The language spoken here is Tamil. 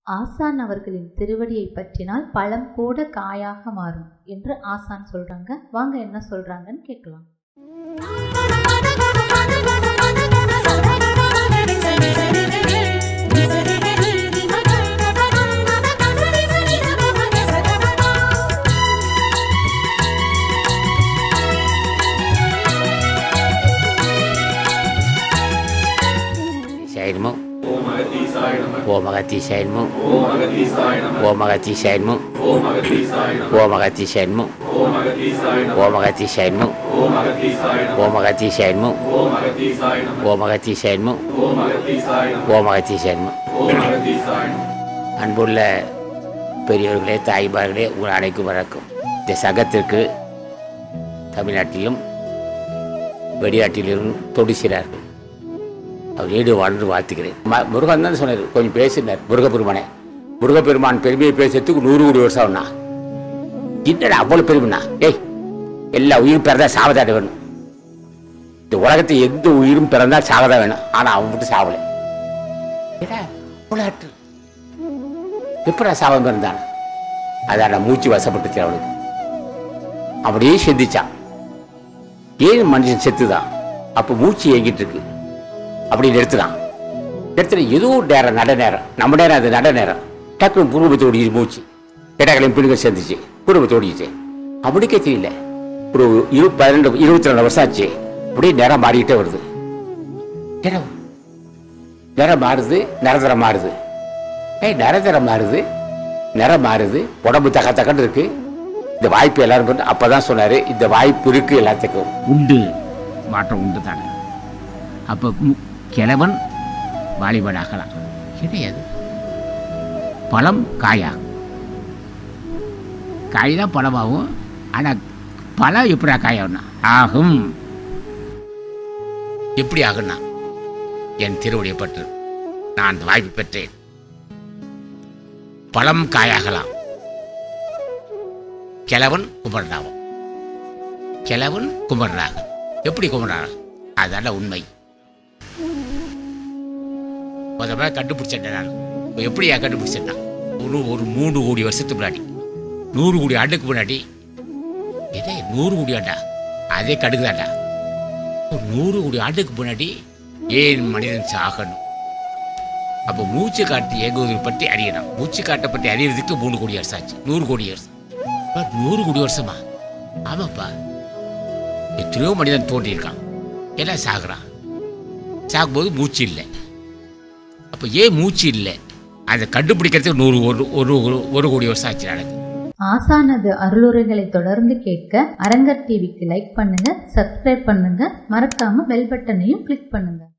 ஆசான் அவர்களின் திருவடியை பற்றினால் பழம் கூட காயாக மாறும் என்று ஆசான் சொல்றாங்க வாங்க என்ன சொல்றாங்கன்னு கேட்கலாம் சைனமோ ஓம் அகத்தீசாய நம ஓம் அகத்தீசைன்மோ ஓம் அகத்தீசாய நம ஓம் அகத்தீசைன்மோ ஓம் அகத்தீசாய நம ஓம் அகத்தீசைன்மோ ஓம் அகத்தீசாய நம ஓம் அகத்தீசைன்மோ ஓம் அகத்தீசாய நம ஓம் அகத்தீசைன்மோ ஓம் அகத்தீசாய நம ஓம் அகத்தீசைன்மோ ஓம் அகத்தீசாய நம ஓம் அகத்தீசைன்மோ ஓம் அகத்தீசாய நம அன்புள்ள பெரியவர்களே தாய்மார்களே உங்கள் அனைக்கும் வணக்கம் இந்த சங்கத்திற்கு தமிழ்நாட்டிலும் வெளிநாட்டிலும் தொடுகிறார்கள் அவர் ஈடு வாழ்ந்து வாழ்த்துக்கிறேன் ம- முருகன் தான் சொன்னார் கொஞ்சம் பேசினார் முருகப்பெருமானே முருகப்பெருமான் பெருமையை பேசுறதுக்கு நூறு கோடி வருஷம் ஆகும்னா என்னடா அவ்வளோ பெருமைண்ணா ஏய் எல்லா உயிரும் பிறந்தா சாவதாட வேணும் இந்த உலகத்தை எந்த உயிரும் பிறந்தா சாவதான் வேணும் ஆனால் அவன் மட்டும் சாவலை ஏடா அவ்வளோ ஆற்றல் எப்படா சாபம் இருந்தான் அதான் மூச்சு வசப்பட்டுச்சு அவனுக்கு அப்படியே சிந்திச்சான் ஏன் மனுஷன் செத்துதான் அப்போ மூச்சு ஏங்கிட்டு இருக்கு அப்படி நிறுத்துறான் நிறுத்துற ஏதோ ஒரு நேரம் நட நேரம் நம்ம நேரம் அது நட நேரம் டக்குனு பூர்வத்தை ஓடிச்சு மூச்சு இடங்களையும் பிள்ளைங்க சேர்ந்துச்சு பூர்வத்தை ஓடிச்சு அப்படிக்கே தெரியல ஒரு இரு பதினெண்டு இருபத்தி ரெண்டு வருஷம் ஆச்சு அப்படியே நேரம் மாறிக்கிட்டே வருது நேரம் நிறம் மாறுது நிரந்தரம் மாறுது ஏய் நிரந்தரம் மாறுது நிறம் மாறுது உடம்பு தக்க தக்கன்னு இருக்கு இந்த வாய்ப்பு எல்லாரும் பண்ணு- அப்பதான் சொன்னாரு இந்த வாய்ப்பு இருக்கு எல்லாத்துக்கும் உண்டு மாற்றம் உண்டு தானே அப்போ கிழவன் வாலிபனாகலாம் கிடையாது பழம் காயா காய் தான் பழமாகும் ஆனால் பழம் எப்படா காயாகும்னா ஆகும் எப்படி ஆகும்னா என் திருவடியை பற்று நான் அந்த வாய்ப்பு பெற்றேன் பழம் காயாகலாம் கிழவன் குமரனாகும் கிழவன் குமரனாகும் எப்படி குமரனாகும் அதான உண்மை முதல்ல கண்டுபிடிச்சேன் நான் இப்ப எப்படியா கண்டுபிடிச்சேன்னா ஒரு ஒரு மூணு கோடி வருஷத்துக்கு முன்னாடி நூறு கோடி ஆண்டுக்கு முன்னாடி இதே நூறு கோடி ஆண்டா அதே கடுக்குதாண்டா ஒரு நூறு கோடி ஆண்டுக்கு முன்னாடி ஏன் மனிதன் சாகணும் அப்போ மூச்சு காட்டு இயங்குவதை பற்றி அறியணும் மூச்சு காட்டை பற்றி அறியறதுக்கு மூணு கோடி வருஷம் ஆச்சு நூறு கோடி வருஷம் அப்ப நூறு கோடி வருஷமா ஆமாப்பா எத்தனையோ மனிதன் தோன்றியிருக்கான் எல்லாம் சாகுறான் சாகும்போது மூச்சு இல்லை அப்போ ஏன் மூச்சு இல்லை அதை கண்டுபிடிக்கிறதுக்கு நூறு ஒரு ஒரு ஒரு- ஒரு கோடி வருஷம் ஆச்சு எனக்கு ஆசானது அருளுரைகளை தொடர்ந்து கேட்க அரங்கர் டிவிக்கு லைக் பண்ணுங்க சப்ஸ்கிரைப் பண்ணுங்க மறக்காம பெல் பட்டனையும் கிளிக் பண்ணுங்க